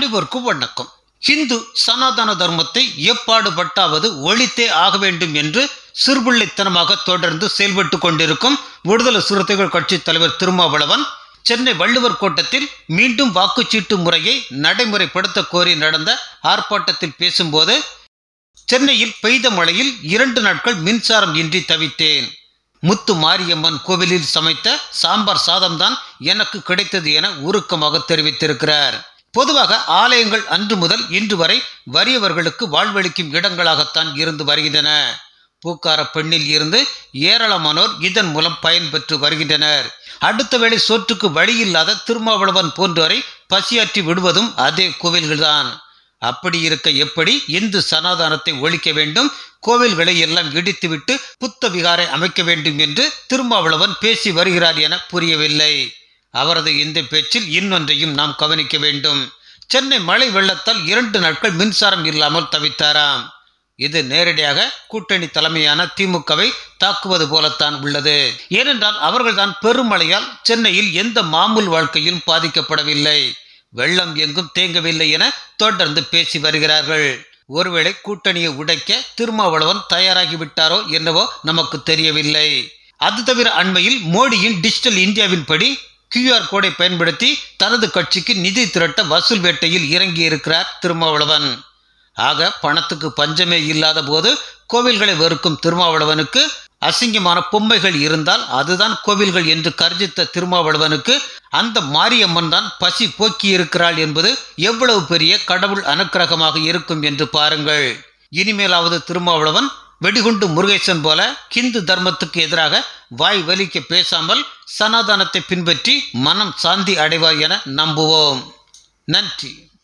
அனைவருக்கும் வணக்கம் ஹிந்து சனாதன தர்மத்தை எப்பாடுபட்டாவது ஒழித்தே ஆக வேண்டும் என்று சிறுபிள்ளைத்தனமாக தொடர்ந்து செயல்பட்டு கொண்டிருக்கும் விடுதலை சிறுத்தைகள் கட்சி தலைவர் திருமாவளவன் சென்னை வள்ளுவர் கோட்டத்தில் மீண்டும் வாக்குச்சீட்டு முறையை நடைமுறைப்படுத்த கோரி நடந்த ஆர்ப்பாட்டத்தில் பேசும்போது சென்னையில் பெய்த மழையில் இரண்டு நாட்கள் மின்சாரம் இன்றி தவித்தேன் முத்து மாரியம்மன் கோவிலில் சமைத்த சாம்பார் சாதம்தான் எனக்கு கிடைத்தது என உருக்கமாக தெரிவித்திருக்கிறார் பொதுவாக ஆலயங்கள் அன்று முதல் இன்று வரை வறியவர்களுக்கு வாழ்வளிக்கும் இடங்களாகத்தான் இருந்து வருகின்றன பூக்கார பெண்ணில் இருந்து ஏராளமானோர் இதன் மூலம் பயன்பெற்று வருகின்றனர் அடுத்த வேளை சோற்றுக்கு வழியில்லாத திருமாவளவன் போன்றோரை பசியாற்றி விடுவதும் அதே கோவில்கள்தான் அப்படி இருக்க எப்படி இந்து சனாதானத்தை ஒழிக்க வேண்டும் கோவில்களை எல்லாம் இடித்துவிட்டு புத்த விகாரை அமைக்க வேண்டும் என்று திருமாவளவன் பேசி வருகிறார் என புரியவில்லை அவரது இந்த பேச்சில் இன்னொன்றையும் நாம் கவனிக்க வேண்டும் சென்னை மழை வெள்ளத்தால் இரண்டு நாட்கள் மின்சாரம் இல்லாமல் தவித்தாராம் இது நேரடியாக கூட்டணி தலைமையான திமுகவை தாக்குவது போலத்தான் உள்ளது ஏனென்றால் அவர்கள்தான் பெருமழையால் சென்னையில் எந்த மாமூல் வாழ்க்கையும் பாதிக்கப்படவில்லை வெள்ளம் எங்கும் தேங்கவில்லை என தொடர்ந்து பேசி வருகிறார்கள் ஒருவேளை கூட்டணியை உடைக்க திருமாவளவன் தயாராகி விட்டாரோ என்னவோ நமக்கு தெரியவில்லை அது தவிர அண்மையில் மோடியின் டிஜிட்டல் இந்தியாவின் படி கியூஆர் கோடை பயன்படுத்தி தனது கட்சிக்கு நிதி திரட்ட வசூல் வேட்டையில் இறங்கி இருக்கிறார் திருமாவளவன் ஆக பணத்துக்கு பஞ்சமே இல்லாத போது கோவில்களை வெறுக்கும் திருமாவளவனுக்கு அசிங்கமான பொம்மைகள் இருந்தால் அதுதான் கோவில்கள் என்று கர்ஜித்த திருமாவளவனுக்கு அந்த மாரியம்மன் தான் பசி போக்கி இருக்கிறாள் என்பது எவ்வளவு பெரிய கடவுள் அனுக்கிரகமாக இருக்கும் என்று பாருங்கள் இனிமேலாவது திருமாவளவன் வெடிகுண்டு முருகேசன் போல ஹிந்து தர்மத்துக்கு எதிராக வாய் வலிக்க பேசாமல் சனாதனத்தை பின்பற்றி மனம் சாந்தி அடைவார் என நம்புவோம் நன்றி